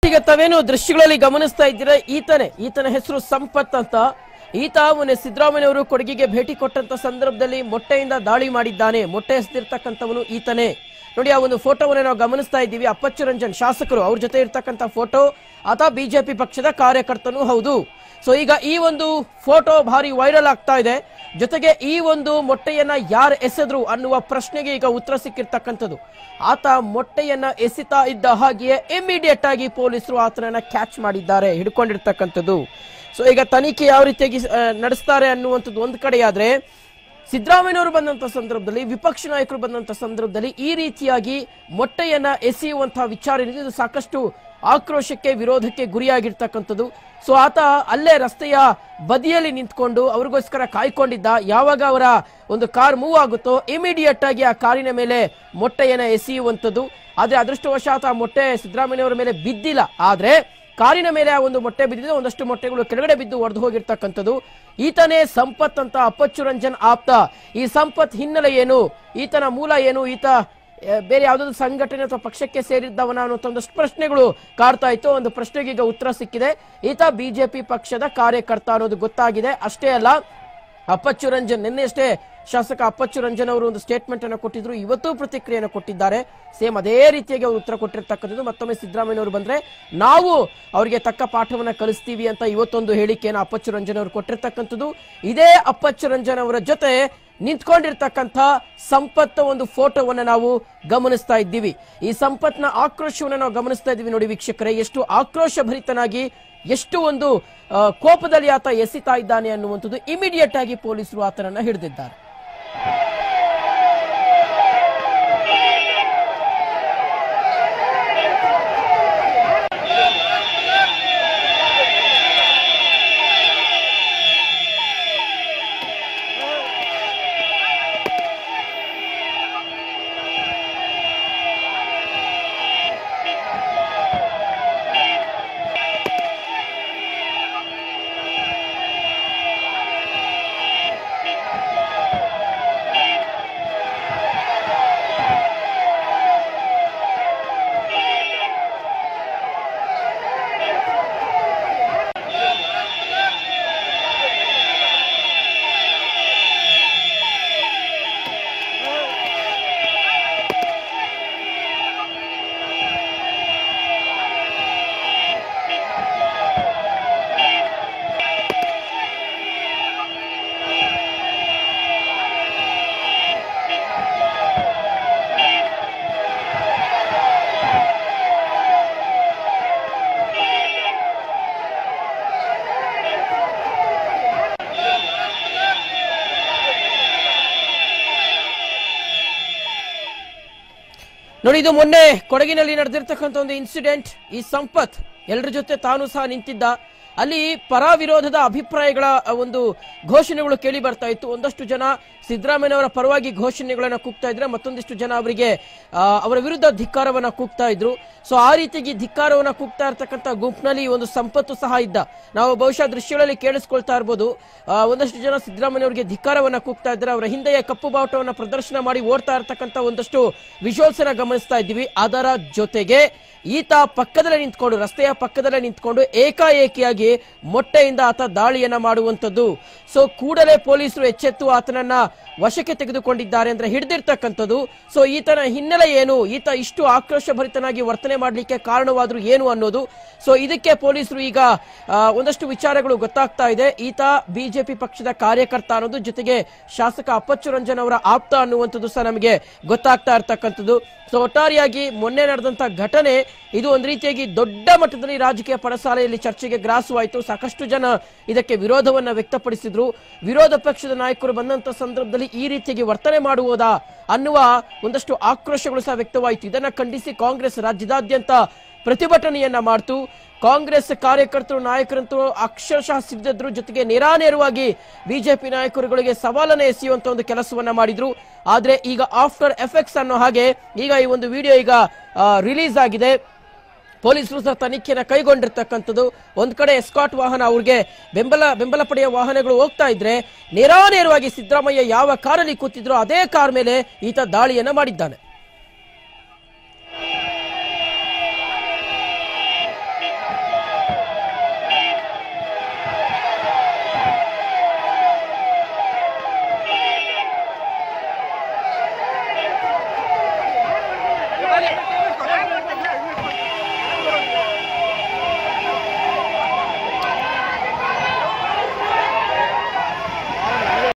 ಈಗ ತಾವೇನು ದೃಶ್ಯಗಳಲ್ಲಿ ಗಮನಿಸ್ತಾ ಇದ್ದೀರಾ ಈತನೇ ಈತನ ಹೆಸರು ಸಂಪತ್ ಅಂತ ಈತ ಮೊನ್ನೆ ಸಿದ್ದರಾಮಯ್ಯ ಅವರು ಕೊಡಗಿಗೆ ಭೇಟಿ ಕೊಟ್ಟಂತ ಸಂದರ್ಭದಲ್ಲಿ ಮೊಟ್ಟೆಯಿಂದ ದಾಳಿ ಮಾಡಿದ್ದಾನೆ ಮೊಟ್ಟೆ ಎಸೆದಿರ್ತಕ್ಕಂಥವನು ಈತನೇ ನೋಡಿ ಆ ಒಂದು ಫೋಟೋವನ್ನು ನಾವು ಗಮನಿಸ್ತಾ ಇದ್ದೀವಿ ಅಪ್ಪಚ್ಚು ರಂಜನ್ ಶಾಸಕರು ಅವ್ರ ಜೊತೆ ಇರ್ತಕ್ಕಂಥ ಫೋಟೋ ಆತ ಬಿಜೆಪಿ ಪಕ್ಷದ ಕಾರ್ಯಕರ್ತನೂ ಹೌದು ಸೊ ಈಗ ಈ ಒಂದು ಫೋಟೋ ಭಾರಿ ವೈರಲ್ ಆಗ್ತಾ ಇದೆ ಜೊತೆಗೆ ಈ ಒಂದು ಮೊಟ್ಟೆಯನ್ನ ಯಾರು ಎಸೆದ್ರು ಅನ್ನುವ ಪ್ರಶ್ನೆಗೆ ಈಗ ಉತ್ತರ ಸಿಕ್ಕಿರ್ತಕ್ಕಂಥದ್ದು ಆತ ಮೊಟ್ಟೆಯನ್ನ ಎಸಿತಾ ಇದ್ದ ಹಾಗೆಯೇ ಇಮಿಡಿಯೇಟ್ ಆಗಿ ಪೊಲೀಸರು ಆತನನ್ನ ಕ್ಯಾಚ್ ಮಾಡಿದ್ದಾರೆ ಹಿಡ್ಕೊಂಡಿರ್ತಕ್ಕಂಥದ್ದು ಸೊ ಈಗ ತನಿಖೆ ಯಾವ ರೀತಿಯಾಗಿ ಆ, ನಡೆಸ್ತಾರೆ ಅನ್ನುವಂಥದ್ದು ಒಂದು ಕಡೆಯಾದ್ರೆ ಸಿದ್ದರಾಮಯ್ಯನವರು ಬಂದಂತ ಸಂದರ್ಭದಲ್ಲಿ ವಿಪಕ್ಷ ನಾಯಕರು ಬಂದಂತ ಸಂದರ್ಭದಲ್ಲಿ ಈ ರೀತಿಯಾಗಿ ಮೊಟ್ಟೆಯನ್ನ ಎಸೆಯುವಂತಹ ವಿಚಾರ ಏನಿದೆ ಇದು ಸಾಕಷ್ಟು ಆಕ್ರೋಶಕ್ಕೆ ವಿರೋಧಕ್ಕೆ ಗುರಿಯಾಗಿರ್ತಕ್ಕಂಥದ್ದು ಸೊ ಆತ ಅಲ್ಲೇ ರಸ್ತೆಯ ಬದಿಯಲ್ಲಿ ನಿಂತ್ಕೊಂಡು ಅವ್ರಿಗೋಸ್ಕರ ಕಾಯ್ಕೊಂಡಿದ್ದ ಯಾವಾಗ ಅವರ ಒಂದು ಕಾರ್ ಮೂವ್ ಆಗುತ್ತೋ ಇಮಿಡಿಯೇಟ್ ಆಗಿ ಆ ಕಾರಿನ ಮೇಲೆ ಮೊಟ್ಟೆಯನ್ನ ಎಸೆಯುವಂಥದ್ದು ಆದ್ರೆ ಅದೃಷ್ಟವಶಾತ್ ಆ ಮೊಟ್ಟೆ ಸಿದ್ದರಾಮಯ್ಯನವರ ಮೇಲೆ ಬಿದ್ದಿಲ್ಲ ಆದ್ರೆ ಕಾರಿನ ಮೇಲೆ ಆ ಒಂದು ಮೊಟ್ಟೆ ಬಿದ್ದಿದೆ ಒಂದಷ್ಟು ಮೊಟ್ಟೆಗಳು ಕೆಳಗಡೆ ಬಿದ್ದು ಒಡೆದು ಹೋಗಿರ್ತಕ್ಕಂಥದ್ದು ಈತನೇ ಸಂಪತ್ ಅಂತ ಅಪ್ಪಚ್ಚು ರಂಜನ್ ಆಪ್ತ ಈ ಸಂಪತ್ ಹಿನ್ನೆಲೆ ಏನು ಈತನ ಮೂಲ ಏನು ಈತ ಆ, ಬೇರೆ ಯಾವುದಾದ್ರು ಸಂಘಟನೆ ಅಥವಾ ಪಕ್ಷಕ್ಕೆ ಸೇರಿದ್ದವನ ಅನ್ನುವಂಥ ಒಂದಷ್ಟು ಪ್ರಶ್ನೆಗಳು ಕಾಡ್ತಾ ಇತ್ತು ಒಂದು ಪ್ರಶ್ನೆಗೆ ಈಗ ಉತ್ತರ ಸಿಕ್ಕಿದೆ ಈತ ಬಿಜೆಪಿ ಪಕ್ಷದ ಕಾರ್ಯಕರ್ತ ಅನ್ನೋದು ಗೊತ್ತಾಗಿದೆ ಅಷ್ಟೇ ಅಲ್ಲ ಅಪ್ಪಚ್ಚು ರಂಜನ್ ನಿನ್ನೆಯಷ್ಟೇ ಶಾಸಕ ಅಪ್ಪಚ್ಚು ರಂಜನ್ ಅವರು ಒಂದು ಸ್ಟೇಟ್ಮೆಂಟ್ ಅನ್ನು ಕೊಟ್ಟಿದ್ರು ಇವತ್ತು ಪ್ರತಿಕ್ರಿಯೆಯನ್ನು ಕೊಟ್ಟಿದ್ದಾರೆ ಸೇಮ್ ಅದೇ ರೀತಿಯಾಗಿ ಅವರು ಉತ್ತರ ಕೊಟ್ಟಿರ್ತಕ್ಕಂಥದ್ದು ಮತ್ತೊಮ್ಮೆ ಸಿದ್ದರಾಮಯ್ಯ ಅವರು ಬಂದ್ರೆ ನಾವು ಅವರಿಗೆ ತಕ್ಕ ಪಾಠವನ್ನ ಕಲಿಸ್ತೀವಿ ಅಂತ ಇವತ್ತೊಂದು ಹೇಳಿಕೆಯನ್ನು ಅಪ್ಪಚ್ಚು ರಂಜನ್ ಅವರು ಕೊಟ್ಟಿರ್ತಕ್ಕಂಥದ್ದು ಇದೇ ಅಪ್ಪಚ್ಚು ರಂಜನ್ ಅವರ ಜೊತೆ ನಿಂತ್ಕೊಂಡಿರ್ತಕ್ಕಂಥ ಸಂಪತ್ತ ಒಂದು ಫೋಟೋವನ್ನ ನಾವು ಗಮನಿಸ್ತಾ ಇದ್ದೀವಿ ಈ ಸಂಪತ್ನ ಆಕ್ರೋಶವನ್ನ ನಾವು ಗಮನಿಸ್ತಾ ಇದ್ದೀವಿ ನೋಡಿ ವೀಕ್ಷಕರೇ ಎಷ್ಟು ಆಕ್ರೋಶ ಭರಿತನಾಗಿ ಎಷ್ಟು ಒಂದು ಆ, ಕೋಪದಲ್ಲಿ ಆತ ಎಸಿತಾ ಇದ್ದಾನೆ ಅನ್ನುವಂಥದ್ದು ಇಮಿಡಿಯೇಟ್ ಆಗಿ ಪೊಲೀಸರು ಆತನನ್ನ ಹಿಡಿದಿದ್ದಾರೆ ನೋಡಿ ಇದು ಮೊನ್ನೆ ಕೊಡಗಿನಲ್ಲಿ ನಡೆದಿರ್ತಕ್ಕಂಥ ಒಂದು ಇನ್ಸಿಡೆಂಟ್ ಈ ಸಂಪತ್ ಎಲ್ಲರ ಜೊತೆ ತಾನು ಸಹ ನಿಂತಿದ್ದ ಅಲ್ಲಿ ಪರ ವಿರೋಧದ ಅಭಿಪ್ರಾಯಗಳ ಆ, ಒಂದು ಘೋಷಣೆಗಳು ಕೇಳಿ ಬರ್ತಾ ಇತ್ತು ಒಂದಷ್ಟು ಜನ ಸಿದ್ದರಾಮಯ್ಯನವರ ಪರವಾಗಿ ಘೋಷಣೆಗಳನ್ನ ಕೂಗ್ತಾ ಇದ್ರೆ ಮತ್ತೊಂದಿಷ್ಟು ಜನ ಅವರಿಗೆ ಆ, ಅವರ ವಿರುದ್ಧ ಧಿಕ್ಕಾರವನ್ನ ಕೂಗ್ತಾ ಇದ್ರು ಸೊ ಆ ರೀತಿಯಾಗಿ ಧಿಕ್ಕಾರವನ್ನ ಕೂಗ್ತಾ ಇರ್ತಕ್ಕಂಥ ಗುಂಪಿನಲ್ಲಿ ಒಂದು ಸಂಪತ್ತು ಸಹ ಇದ್ದ ನಾವು ಬಹುಶಃ ದೃಶ್ಯಗಳಲ್ಲಿ ಕೇಳಿಸ್ಕೊಳ್ತಾ ಇರ್ಬೋದು ಆ, ಒಂದಷ್ಟು ಜನ ಸಿದ್ದರಾಮಯ್ಯ ಅವರಿಗೆ ಧಿಕ್ಕಾರವನ್ನ ಕೂಗ್ತಾ ಇದ್ದಾರೆ ಅವರ ಹಿಂದೆಯೇ ಕಪ್ಪು ಬಾವುಟವನ್ನ ಪ್ರದರ್ಶನ ಮಾಡಿ ಓಡ್ತಾ ಇರ್ತಕ್ಕಂಥ ಒಂದಷ್ಟು ವಿಜುವಲ್ಸ್ ಅನ್ನ ಗಮನಿಸ್ತಾ ಇದ್ದೀವಿ ಅದರ ಜೊತೆಗೆ ಈತ ಪಕ್ಕದಲ್ಲೇ ನಿಂತ್ಕೊಂಡು ರಸ್ತೆಯ ಪಕ್ಕದಲ್ಲೇ ನಿಂತ್ಕೊಂಡು ಏಕಾಏಕಿಯಾಗಿ ಮೊಟ್ಟೆಯಿಂದ ಆತ ದಾಳಿಯನ್ನ ಮಾಡುವಂತದ್ದು ಸೊ ಕೂಡಲೇ ಪೊಲೀಸರು ಎಚ್ಚೆತ್ತು ಆತನನ್ನ ವಶಕ್ಕೆ ತೆಗೆದುಕೊಂಡಿದ್ದಾರೆ ಅಂದ್ರೆ ಹಿಡಿದಿರ್ತಕ್ಕಂಥದ್ದು ಸೊ ಈತನ ಹಿನ್ನೆಲೆ ಏನು ಈತ ಇಷ್ಟು ಆಕ್ರೋಶ ಭರಿತನಾಗಿ ವರ್ತನೆ ಮಾಡಲಿಕ್ಕೆ ಕಾರಣವಾದ್ರು ಏನು ಅನ್ನೋದು ಸೊ ಇದಕ್ಕೆ ಪೊಲೀಸರು ಈಗ ಆ, ಒಂದಷ್ಟು ವಿಚಾರಗಳು ಗೊತ್ತಾಗ್ತಾ ಇದೆ ಈತ ಬಿಜೆಪಿ ಪಕ್ಷದ ಕಾರ್ಯಕರ್ತ ಅನ್ನೋದು ಜೊತೆಗೆ ಶಾಸಕ ಅಪ್ಪಚ್ಚು ರಂಜನ್ ಅವರ ಆಪ್ತ ಅನ್ನುವಂಥದ್ದು ಸಹ ನಮಗೆ ಗೊತ್ತಾಗ್ತಾ ಇರ್ತಕ್ಕಂಥದ್ದು ಸೊ ಒಟ್ಟಾರೆಯಾಗಿ ಮೊನ್ನೆ ನಡೆದಂತ ಘಟನೆ ಇದು ಒಂದು ರೀತಿಯಾಗಿ ದೊಡ್ಡ ಮಟ್ಟದಲ್ಲಿ ರಾಜಕೀಯ ಪಡಸಾಲೆಯಲ್ಲಿ ಚರ್ಚೆಗೆ ಗ್ರಾಸವಾಯಿತು ಸಾಕಷ್ಟು ಜನ ಇದಕ್ಕೆ ವಿರೋಧವನ್ನ ವ್ಯಕ್ತಪಡಿಸಿದ್ರು ವಿರೋಧ ಪಕ್ಷದ ನಾಯಕರು ಬಂದಂತ ಸಂದರ್ಭದಲ್ಲಿ ಈ ರೀತಿಯಾಗಿ ವರ್ತನೆ ಮಾಡುವುದಾ ಅನ್ನುವ ಒಂದಷ್ಟು ಆಕ್ರೋಶಗಳು ಸಹ ವ್ಯಕ್ತವಾಯಿತು ಇದನ್ನ ಖಂಡಿಸಿ ಕಾಂಗ್ರೆಸ್ ರಾಜ್ಯದಾದ್ಯಂತ ಪ್ರತಿಭಟನೆಯನ್ನ ಮಾಡ್ತು ಕಾಂಗ್ರೆಸ್ ಕಾರ್ಯಕರ್ತರು ನಾಯಕರಂತೂ ಅಕ್ಷರಶಃ ಸಿದ್ಧದ್ರು ಜೊತೆಗೆ ನೇರಾನೇರವಾಗಿ ಬಿಜೆಪಿ ನಾಯಕರುಗಳಿಗೆ ಸವಾಲನ್ನ ಎಸೆಯುವಂತ ಒಂದು ಕೆಲಸವನ್ನ ಮಾಡಿದ್ರು ಆದ್ರೆ ಈಗ ಆಫ್ಟರ್ ಎಫೆಕ್ಟ್ಸ್ ಅನ್ನೋ ಹಾಗೆ ಈಗ ಈ ಒಂದು ವಿಡಿಯೋ ಈಗ ರಿಲೀಸ್ ಆಗಿದೆ ಪೊಲೀಸರು ಸಹ ತನಿಖೆಯನ್ನು ಕೈಗೊಂಡಿರ್ತಕ್ಕಂಥದ್ದು ಒಂದ್ ಕಡೆ ಎಸ್ಕಾಟ್ ವಾಹನ ಅವ್ರಿಗೆ ಬೆಂಬಲ ಬೆಂಬಲ ಪಡೆಯ ವಾಹನಗಳು ಹೋಗ್ತಾ ಇದ್ರೆ ನೇರಾನೇರವಾಗಿ ಸಿದ್ದರಾಮಯ್ಯ ಯಾವ ಕಾರಲ್ಲಿ ಕೂತಿದ್ರೋ ಅದೇ ಕಾರ್ ಮೇಲೆ ಈತ ದಾಳಿಯನ್ನ ಮಾಡಿದ್ದಾನೆ